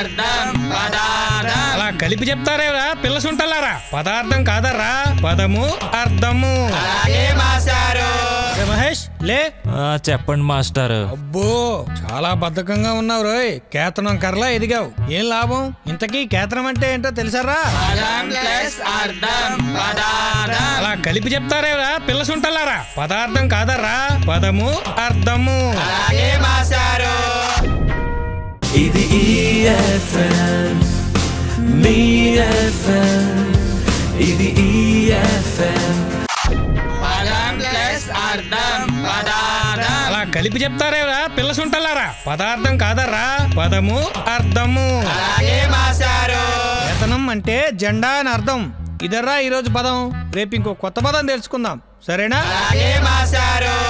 అర్థం పదార్థం అలా కలిపి చెప్తారేరా పిల్ల సుంటలారా పదార్థం కాదర్రా పదము అర్థము అలాగే మాస్టారు ఏ మహేష్ లే ఆ, చెప్పండి మాస్టర్ అబ్బో చాలా బద్ధకంగా ఉన్నావు రోయ్ కేతనం కర్లా ఎదిగావు ఏం లాభం ఇంతకీ కేతనం అంటే ఏంటో తెలుసారా పదం ప్లస్ అర్థం పదార్థం అలా కలిపి చెప్తారేరా పిల్ల సుంటలారా పదార్థం కాదర్రా పదము అర్థము అలాగే మాస్టారు ఇది EFM మీ FM ఇది EFM పదం ప్లస్ అర్థం పదార్థం అలా కలిపి చెప్తారేరా పిల్ల సుంటలారా పదార్థం కాదర్రా పదము అర్థము అలాగే మాస్టారు వేతనం అంటే జెండా అని అర్థం ఇదర్రా ఈరోజు పదం రేపు ఇంకో కొత్త పదం తెలుసుకుందాం సరేనా అలాగే మాస్టారు